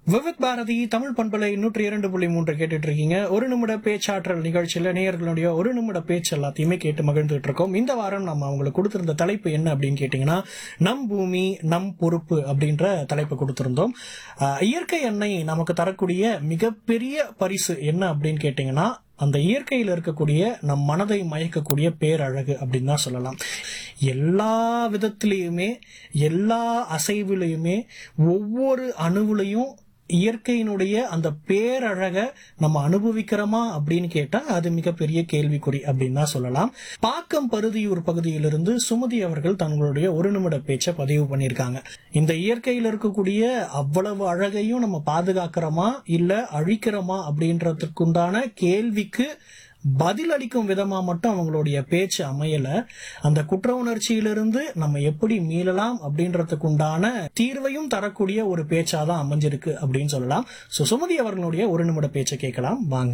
விவித் பாரதி தமிழ் பண்பலை நூற்றி இரண்டு புள்ளி மூன்று கேட்டுட்டு இருக்கீங்க ஒரு நிமிட பேச்சாற்றல் நிகழ்ச்சியில நேயர்களுடைய ஒரு நிமிட பேச்சு எல்லாத்தையுமே கேட்டு மகிழ்ந்துட்டு இருக்கோம் இந்த வாரம் நம்ம அவங்களுக்கு கொடுத்திருந்த தலைப்பு என்ன அப்படின்னு கேட்டீங்கன்னா நம் பூமி நம் பொறுப்பு அப்படின்ற தலைப்பு கொடுத்திருந்தோம் ஆஹ், இயற்கை எண்ணெய் நமக்கு தரக்கூடிய மிகப்பெரிய பரிசு என்ன அப்படின்னு கேட்டீங்கன்னா அந்த இயற்கையில் இருக்கக்கூடிய நம் மனதை மயக்கக்கூடிய பேரழகு அப்படின்னு தான் சொல்லலாம் எல்லா விதத்திலையுமே எல்லா அசைவிலையுமே ஒவ்வொரு அணுவுலையும் இயற்கையினுடைய அந்த பேரழக நம்ம அனுபவிக்கிறோமா அப்படின்னு கேட்டா அது மிகப்பெரிய கேள்விக்குறி அப்படின்னு தான் சொல்லலாம் பாக்கம் பருதியூர் பகுதியிலிருந்து சுமதி அவர்கள் தங்களுடைய ஒரு நிமிட பேச்சை பதிவு பண்ணியிருக்காங்க இந்த இயற்கையில் இருக்கக்கூடிய அவ்வளவு அழகையும் நம்ம பாதுகாக்கிறோமா இல்ல அழிக்கிறோமா அப்படின்றதுக்குண்டான கேள்விக்கு பதில் அளிக்கும் விதமா மட்டும் அவங்களுடைய பேச்சு அமையல அந்த குற்ற உணர்ச்சியிலிருந்து நம்ம எப்படி மீளலாம் அப்படின்றதுக்கு உண்டான தீர்வையும் தரக்கூடிய ஒரு பேச்சாதான் அமைஞ்சிருக்கு அப்படின்னு சொல்லலாம் சோ சுமதி அவர்களுடைய ஒரு நிமிட பேச்சை கேட்கலாம் வாங்க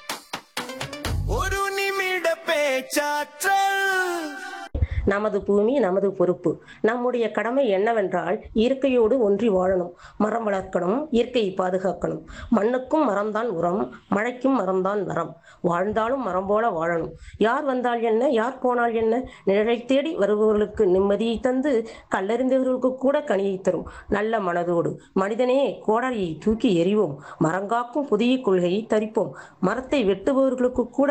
ஒரு நிமிட பேச்சாற்றல் நமது பூமி நமது பொறுப்பு நம்முடைய கடமை என்னவென்றால் இயற்கையோடு ஒன்றி வாழணும் மரம் வளர்க்கணும் இயற்கையை பாதுகாக்கணும் மண்ணுக்கும் மரம்தான் உரம் மழைக்கும் மரம்தான் வரம் வாழ்ந்தாலும் மரம் போல வாழணும் யார் வந்தால் என்ன யார் போனால் என்ன நிழலை தேடி வருபவர்களுக்கு நிம்மதியை தந்து கல்லறிந்தவர்களுக்கு கூட கனியை தரும் நல்ல மனதோடு மனிதனே கோடரியை தூக்கி எறிவோம் மரங்காக்கும் புதிய கொள்கையை தரிப்போம் மரத்தை வெட்டுபவர்களுக்கு கூட